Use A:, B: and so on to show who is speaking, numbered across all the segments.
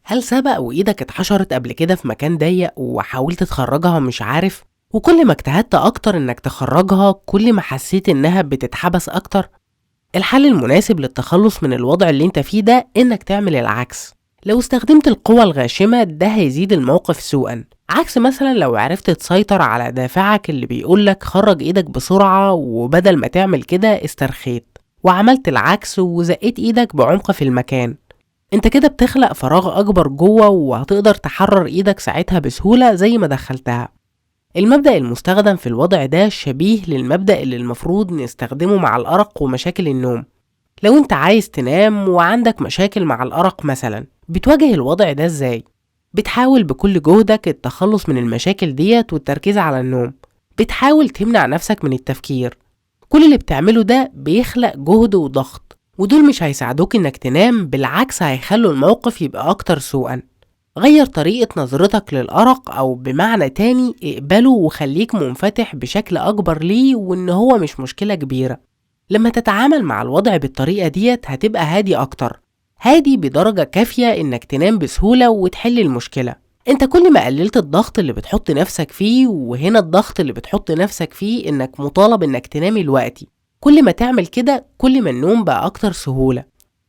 A: هل سبق وإيدك اتحشرت قبل كده في مكان ضيق وحاولت تخرجها مش عارف وكل ما اجتهدت أكتر إنك تخرجها كل ما حسيت إنها بتتحبس أكتر الحل المناسب للتخلص من الوضع اللي انت فيه ده إنك تعمل العكس لو استخدمت القوة الغاشمة ده هيزيد الموقف سوءا عكس مثلا لو عرفت تسيطر على دافعك اللي بيقولك خرج ايدك بسرعة وبدل ما تعمل كده استرخيت وعملت العكس وزقيت ايدك بعمق في المكان انت كده بتخلق فراغ اكبر جوه وهتقدر تحرر ايدك ساعتها بسهولة زي ما دخلتها المبدأ المستخدم في الوضع ده شبيه للمبدأ اللي المفروض نستخدمه مع الأرق ومشاكل النوم لو انت عايز تنام وعندك مشاكل مع الأرق مثلا بتواجه الوضع ده ازاي؟ بتحاول بكل جهدك التخلص من المشاكل ديت والتركيز على النوم بتحاول تمنع نفسك من التفكير كل اللي بتعمله ده بيخلق جهد وضغط ودول مش هيساعدوك انك تنام بالعكس هيخلوا الموقف يبقى اكتر سوءا غير طريقة نظرتك للأرق أو بمعنى تاني اقبله وخليك منفتح بشكل أكبر ليه وإن هو مش مشكلة كبيرة لما تتعامل مع الوضع بالطريقة ديت هتبقى هادي أكتر هادي بدرجة كافية إنك تنام بسهولة وتحل المشكلة انت كل ما قللت الضغط اللي بتحط نفسك فيه وهنا الضغط اللي بتحط نفسك فيه انك مطالب انك تنام الوقتي كل ما تعمل كده كل ما النوم بقى اكتر سهولة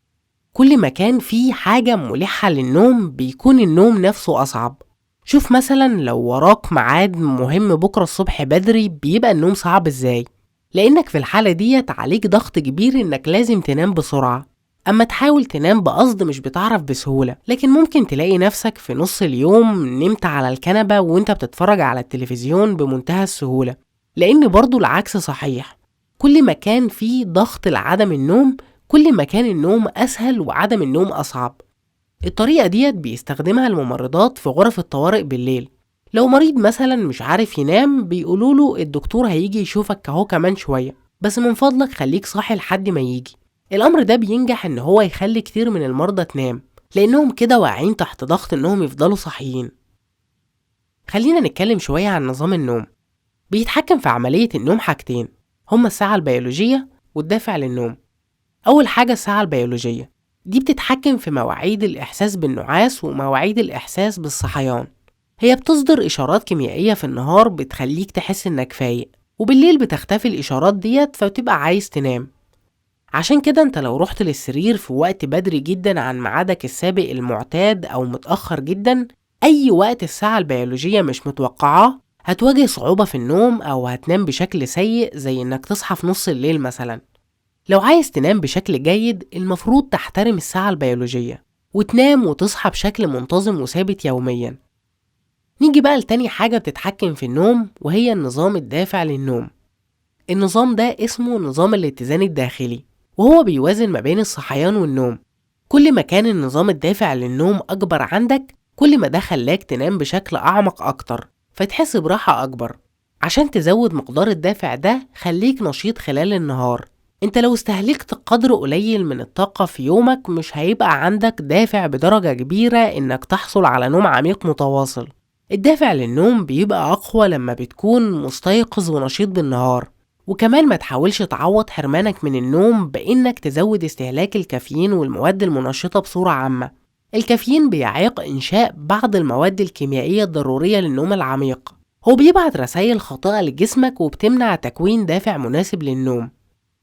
A: كل ما كان في حاجة ملحة للنوم بيكون النوم نفسه أصعب شوف مثلا لو وراك ميعاد مهم بكرة الصبح بدري بيبقى النوم صعب ازاي لأنك في الحالة ديت عليك ضغط كبير إنك لازم تنام بسرعة أما تحاول تنام بقصد مش بتعرف بسهولة لكن ممكن تلاقي نفسك في نص اليوم نمت على الكنبة وانت بتتفرج على التلفزيون بمنتهى السهولة لأن برضو العكس صحيح كل ما كان في ضغط لعدم النوم كل ما كان النوم أسهل وعدم النوم أصعب الطريقة ديت بيستخدمها الممرضات في غرف الطوارئ بالليل لو مريض مثلا مش عارف ينام بيقولوله الدكتور هيجي يشوفك اهو كمان شوية بس من فضلك خليك صاحي لحد ما يجي الأمر ده بينجح إن هو يخلي كتير من المرضى تنام لأنهم كده واقعين تحت ضغط إنهم يفضلوا صاحيين خلينا نتكلم شوية عن نظام النوم بيتحكم في عملية النوم حاجتين هما الساعة البيولوجية والدافع للنوم أول حاجة الساعة البيولوجية دي بتتحكم في مواعيد الإحساس بالنعاس ومواعيد الإحساس بالصحيان هي بتصدر إشارات كيميائية في النهار بتخليك تحس إنك فايق وبالليل بتختفي الإشارات ديت فبتبقى عايز تنام عشان كده انت لو رحت للسرير في وقت بدري جدا عن ميعادك السابق المعتاد أو متأخر جدا أي وقت الساعة البيولوجية مش متوقعاه هتواجه صعوبة في النوم أو هتنام بشكل سيء زي إنك تصحى في نص الليل مثلا لو عايز تنام بشكل جيد المفروض تحترم الساعة البيولوجية وتنام وتصحى بشكل منتظم وثابت يوميا نيجي بقى لتاني حاجة بتتحكم في النوم وهي النظام الدافع للنوم النظام ده اسمه نظام الاتزان الداخلي وهو بيوازن ما بين الصحيان والنوم كل ما كان النظام الدافع للنوم أكبر عندك كل ما ده خلاك تنام بشكل أعمق أكتر فتحس براحة أكبر عشان تزود مقدار الدافع ده خليك نشيط خلال النهار انت لو استهلكت قدر قليل من الطاقة في يومك مش هيبقى عندك دافع بدرجة كبيرة انك تحصل على نوم عميق متواصل الدافع للنوم بيبقى أقوى لما بتكون مستيقظ ونشيط بالنهار وكمان ما تحاولش تعوض حرمانك من النوم بإنك تزود استهلاك الكافيين والمواد المنشطة بصورة عامة الكافيين بيعيق إنشاء بعض المواد الكيميائية الضرورية للنوم العميق هو بيبعت رسائل خاطئة لجسمك وبتمنع تكوين دافع مناسب للنوم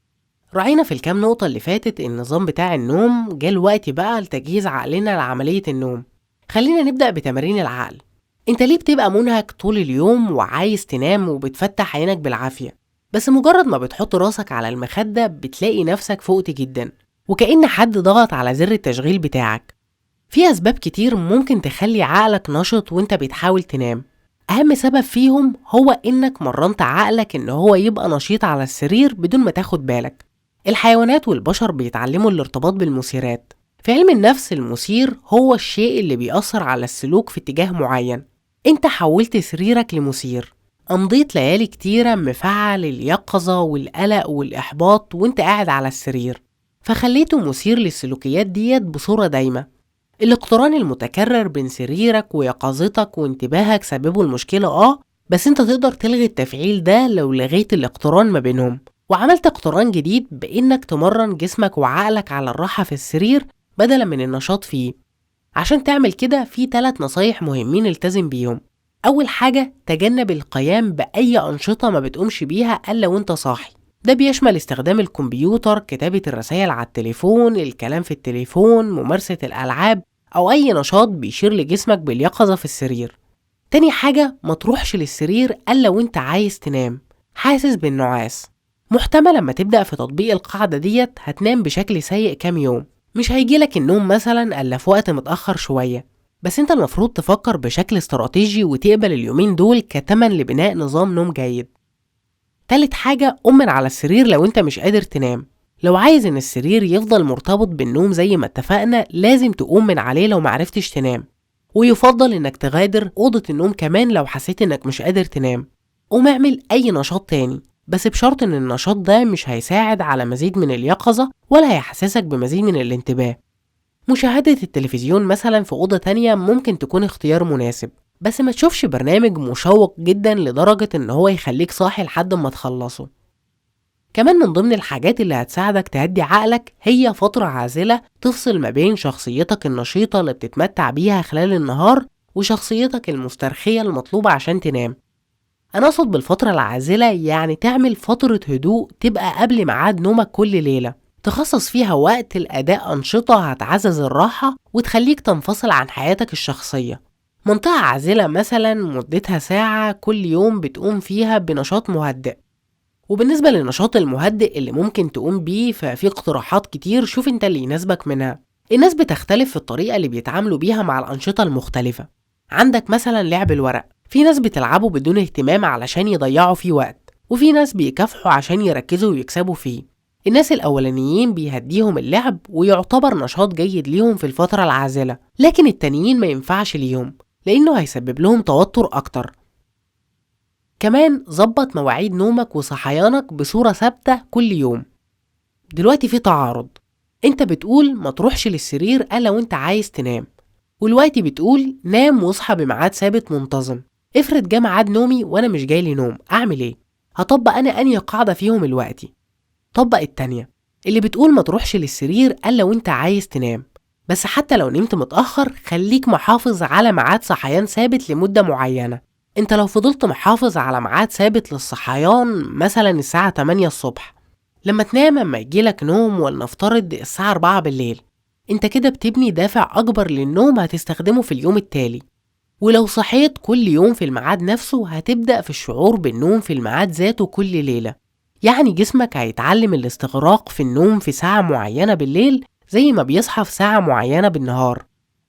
A: راعينا في الكام نقطة اللي فاتت النظام بتاع النوم جه الوقت بقى لتجهيز عقلنا لعملية النوم خلينا نبدأ بتمارين العقل انت ليه بتبقى منهك طول اليوم وعايز تنام وبتفتح عينك بالعافية بس مجرد ما بتحط راسك على المخدة بتلاقي نفسك فقت جدا وكأن حد ضغط على زر التشغيل بتاعك في أسباب كتير ممكن تخلي عقلك نشط وانت بتحاول تنام أهم سبب فيهم هو إنك مرنت عقلك إن هو يبقى نشيط على السرير بدون ما تاخد بالك الحيوانات والبشر بيتعلموا الارتباط بالمثيرات في علم النفس المثير هو الشيء اللي بيأثر على السلوك في اتجاه معين انت حولت سريرك لمثير أمضيت ليالي كتيرة مفعل اليقظة والقلق والإحباط وانت قاعد على السرير فخليته مثير للسلوكيات ديت بصورة دايمة الاقتران المتكرر بين سريرك ويقظتك وانتباهك سببه المشكلة اه بس انت تقدر تلغي التفعيل ده لو لغيت الاقتران ما بينهم وعملت اقتران جديد بإنك تمرن جسمك وعقلك على الراحة في السرير بدلا من النشاط فيه عشان تعمل كده في تلات نصايح مهمين التزم بيهم أول حاجة تجنب القيام بأي أنشطة ما بتقومش بيها إلا وأنت صاحي ده بيشمل استخدام الكمبيوتر كتابة الرسائل على التليفون الكلام في التليفون ممارسة الألعاب أو أي نشاط بيشير لجسمك باليقظة في السرير تاني حاجة ما تروحش للسرير إلا وانت عايز تنام حاسس بالنعاس محتمل لما تبدأ في تطبيق القاعدة ديت هتنام بشكل سيء كام يوم مش هيجيلك النوم مثلا إلا في وقت متأخر شوية بس انت المفروض تفكر بشكل استراتيجي وتقبل اليومين دول كتمن لبناء نظام نوم جيد تالت حاجة قوم من على السرير لو انت مش قادر تنام لو عايز ان السرير يفضل مرتبط بالنوم زي ما اتفقنا لازم تقوم من عليه لو معرفتش تنام ويفضل انك تغادر اوضة النوم كمان لو حسيت انك مش قادر تنام قوم اعمل اي نشاط تاني بس بشرط ان النشاط ده مش هيساعد على مزيد من اليقظة ولا هيحسسك بمزيد من الانتباه مشاهدة التلفزيون مثلا في أوضة تانية ممكن تكون اختيار مناسب بس ما تشوفش برنامج مشوق جدا لدرجة ان هو يخليك صاحي لحد ما تخلصه كمان من ضمن الحاجات اللي هتساعدك تهدي عقلك هي فترة عازلة تفصل ما بين شخصيتك النشيطة اللي بتتمتع بيها خلال النهار وشخصيتك المسترخية المطلوبة عشان تنام أنا أقصد بالفترة العازلة يعني تعمل فترة هدوء تبقى قبل ميعاد نومك كل ليلة تخصص فيها وقت لأداء أنشطة هتعزز الراحة وتخليك تنفصل عن حياتك الشخصية منطقة عازلة مثلا مدتها ساعة كل يوم بتقوم فيها بنشاط مهدئ وبالنسبة للنشاط المهدئ اللي ممكن تقوم بيه ففي اقتراحات كتير شوف انت اللي يناسبك منها الناس بتختلف في الطريقة اللي بيتعاملوا بيها مع الأنشطة المختلفة عندك مثلا لعب الورق في ناس بتلعبه بدون اهتمام علشان يضيعوا فيه وقت وفي ناس بيكافحوا عشان يركزوا ويكسبوا فيه الناس الأولانيين بيهديهم اللعب ويعتبر نشاط جيد ليهم في الفترة العازلة لكن التانيين ما ينفعش ليهم لأنه هيسبب لهم توتر أكتر كمان ظبط مواعيد نومك وصحيانك بصورة ثابتة كل يوم دلوقتي في تعارض انت بتقول ما تروحش للسرير الا وانت عايز تنام والوقت بتقول نام واصحى بميعاد ثابت منتظم افرض جه ميعاد نومي وانا مش جاي لي نوم اعمل ايه هطبق انا انهي قاعده فيهم الوقتي طبق التانية اللي بتقول ما تروحش للسرير الا وانت عايز تنام بس حتى لو نمت متاخر خليك محافظ على ميعاد صحيان ثابت لمده معينه انت لو فضلت محافظ على ميعاد ثابت للصحيان مثلا الساعه 8 الصبح لما تنام اما يجيلك نوم ولنفترض الساعه 4 بالليل انت كده بتبني دافع اكبر للنوم هتستخدمه في اليوم التالي ولو صحيت كل يوم في الميعاد نفسه هتبدأ في الشعور بالنوم في الميعاد ذاته كل ليلة يعني جسمك هيتعلم الاستغراق في النوم في ساعة معينة بالليل زي ما بيصحى في ساعة معينة بالنهار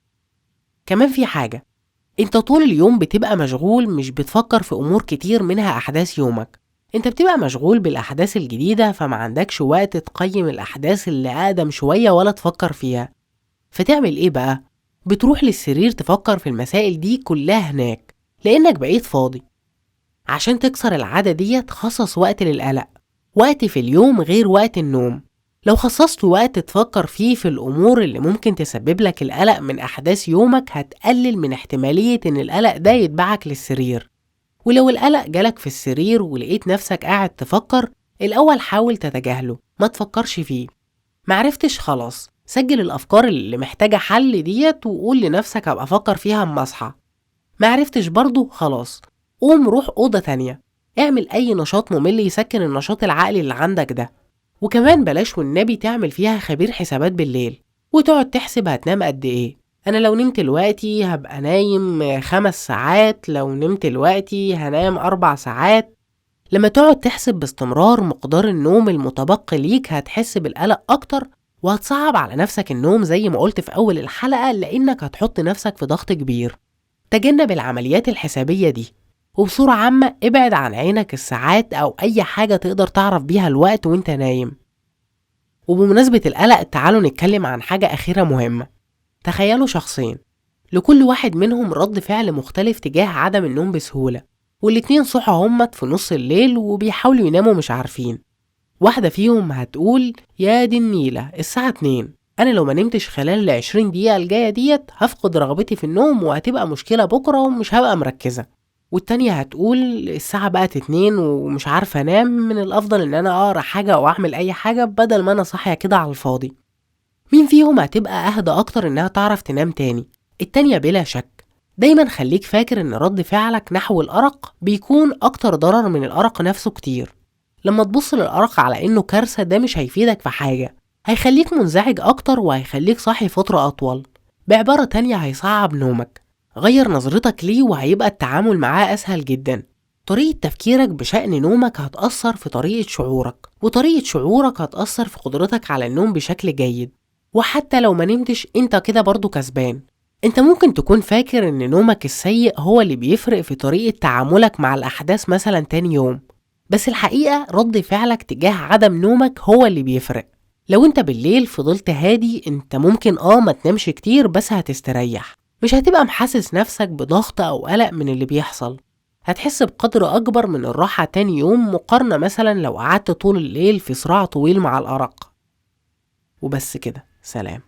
A: كمان في حاجة انت طول اليوم بتبقى مشغول مش بتفكر في امور كتير منها احداث يومك انت بتبقى مشغول بالاحداث الجديدة فما عندكش وقت تقيم الاحداث اللي اقدم شوية ولا تفكر فيها فتعمل ايه بقى بتروح للسرير تفكر في المسائل دي كلها هناك لانك بقيت فاضي عشان تكسر العادة ديت خصص وقت للقلق وقت في اليوم غير وقت النوم لو خصصت وقت تفكر فيه في الأمور اللي ممكن تسبب لك القلق من أحداث يومك هتقلل من احتمالية إن القلق ده يتبعك للسرير ولو القلق جالك في السرير ولقيت نفسك قاعد تفكر الأول حاول تتجاهله ما تفكرش فيه معرفتش خلاص سجل الأفكار اللي محتاجة حل ديت وقول لنفسك هبقى أفكر فيها أما أصحى معرفتش برضه خلاص قوم روح أوضة تانية اعمل أي نشاط ممل يسكن النشاط العقلي اللي عندك ده وكمان بلاش والنبي تعمل فيها خبير حسابات بالليل وتقعد تحسب هتنام قد ايه انا لو نمت دلوقتي هبقى نايم خمس ساعات لو نمت دلوقتي هنام اربع ساعات لما تقعد تحسب باستمرار مقدار النوم المتبقي ليك هتحس بالقلق اكتر وهتصعب على نفسك النوم زي ما قلت في اول الحلقة لانك هتحط نفسك في ضغط كبير تجنب العمليات الحسابية دي وبصورة عامة ابعد عن عينك الساعات أو أي حاجة تقدر تعرف بيها الوقت وانت نايم وبمناسبة القلق تعالوا نتكلم عن حاجة أخيرة مهمة تخيلوا شخصين لكل واحد منهم رد فعل مختلف تجاه عدم النوم بسهولة والاتنين صحى همت في نص الليل وبيحاولوا يناموا مش عارفين واحدة فيهم هتقول يا دي النيلة الساعة اتنين أنا لو ما نمتش خلال العشرين دقيقة الجاية ديت هفقد رغبتي في النوم وهتبقى مشكلة بكرة ومش هبقى مركزة والتانية هتقول الساعة بقت اتنين ومش عارفة انام من الافضل ان انا اقرا حاجة او اعمل اي حاجة بدل ما انا صاحية كده على الفاضي مين فيهم هتبقى اهدى اكتر انها تعرف تنام تاني التانية بلا شك دايما خليك فاكر ان رد فعلك نحو الأرق بيكون أكتر ضرر من الأرق نفسه كتير لما تبص للأرق على إنه كارثة ده مش هيفيدك في حاجة هيخليك منزعج أكتر وهيخليك صاحي فترة أطول بعبارة تانية هيصعب نومك غير نظرتك ليه وهيبقى التعامل معاه أسهل جدا طريقة تفكيرك بشأن نومك هتأثر في طريقة شعورك وطريقة شعورك هتأثر في قدرتك على النوم بشكل جيد وحتى لو ما نمتش انت كده برضو كسبان انت ممكن تكون فاكر ان نومك السيء هو اللي بيفرق في طريقة تعاملك مع الأحداث مثلا تاني يوم بس الحقيقة رد فعلك تجاه عدم نومك هو اللي بيفرق لو انت بالليل فضلت هادي انت ممكن اه ما تنامش كتير بس هتستريح مش هتبقى محسس نفسك بضغط او قلق من اللي بيحصل هتحس بقدر اكبر من الراحة تاني يوم مقارنة مثلا لو قعدت طول الليل في صراع طويل مع الارق وبس كده سلام